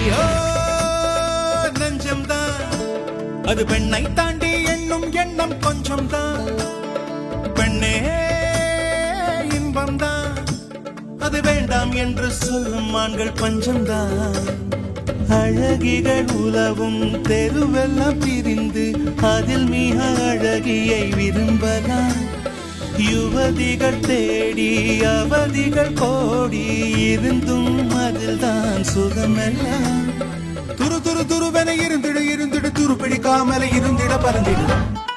ஐயோ நெஞ்சம்தான் அது பெண்ணை தாண்டி எண்ணும் எண்ணம் கொஞ்சம் தான் பெண்ணே இன்பம்தான் அது வேண்டாம் என்று சொல்லும் ஆண்கள் பஞ்சம்தான் அழகிகள் உலவும் தெருவெல்லாம் பிரிந்து அதில் மிக அழகியை விரும்பலாம் யுவதிகள் தேடி அவதிகள் கோடி இருந்தும் அதில் தான் சுகமெல்லாம் துரு துரு துருவென இருந்திடு இருந்திடு துரு பிடிக்காமல இருந்திட பறந்திடு